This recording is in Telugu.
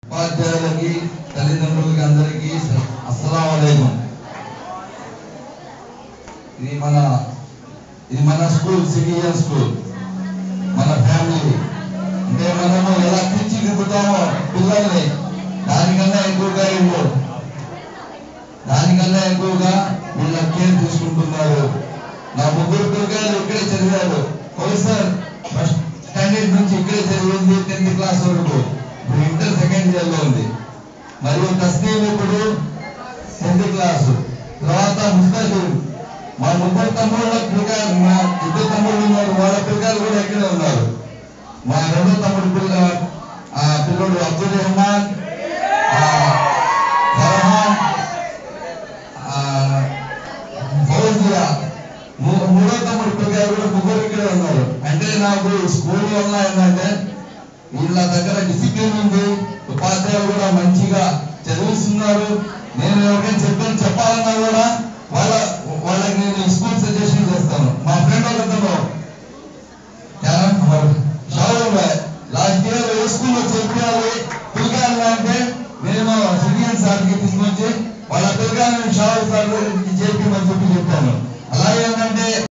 ఉపాధ్యాయులకి తల్లిదండ్రులకి అందరికీ అస్సలం అలైకుం ఇది మన ఇది మన స్కూల్ సిటిజన్ స్కూల్ మన ఫ్యామిలీ అంటే మనము ఎలా తీర్చిదిద్దుతామో పిల్లల్ని దానికన్నా ఎక్కువగా వీళ్ళు దానికన్నా ఎక్కువగా వీళ్ళ కేర్ తీసుకుంటున్నారు నా ముగ్గురు పిల్లలు ఇక్కడే చదివారు సార్ ఫస్ట్ స్టాండర్డ్ నుంచి ఇక్కడే చదివింది టెన్త్ క్లాస్ వరకు ఇప్పుడు ఇంటర్ సెకండ్ ఇయర్ లో ఉంది మరియు తస్లీం ఇప్పుడు టెన్త్ క్లాస్ తర్వాత ముస్తాజీర్ మా ముగ్గురు తమ్ముళ్ళ పిల్లలు మా ఇద్దరు తమ్ముళ్ళు ఉన్నారు వాళ్ళ పిల్లలు కూడా ఇక్కడే ఉన్నారు మా రెండో తమ్ముడు పిల్ల ఆ పిల్లోడు అబ్దుల్ రెహమాన్ ఆ, ఫర్హాన్ ఆ, ఫౌజియా మూ- మూడో తమ్ముడు పిల్లలు కూడా ముగ్గురు ఇక్కడే ఉన్నారు అంటే నాకు స్కూల్ వల్ల ఏంటంటే వీళ్ళ దగ్గర డిసిప్లిన్ ఉంది ఉపాధ్యాయులు కూడా మంచిగా చదివిస్తున్నారు నేను ఎవరికైనా చెప్పాను చెప్పాలన్నా కూడా వాళ్ళ వాళ్ళకి నేను స్కూల్ సజెషన్ చేస్తాను మా ఫ్రెండ్ ఒకతను లాస్ట్ ఇయర్ ఏ స్కూల్లో చెప్పాలి పిల్లగాళ్ళు అంటే నేను సివియన్ సార్కి తీసుకొచ్చి వాళ్ళ పిల్లగాళ్ళని షావు సార్ చేర్పి చెప్పి చెప్పాను అలాగే ఏంటంటే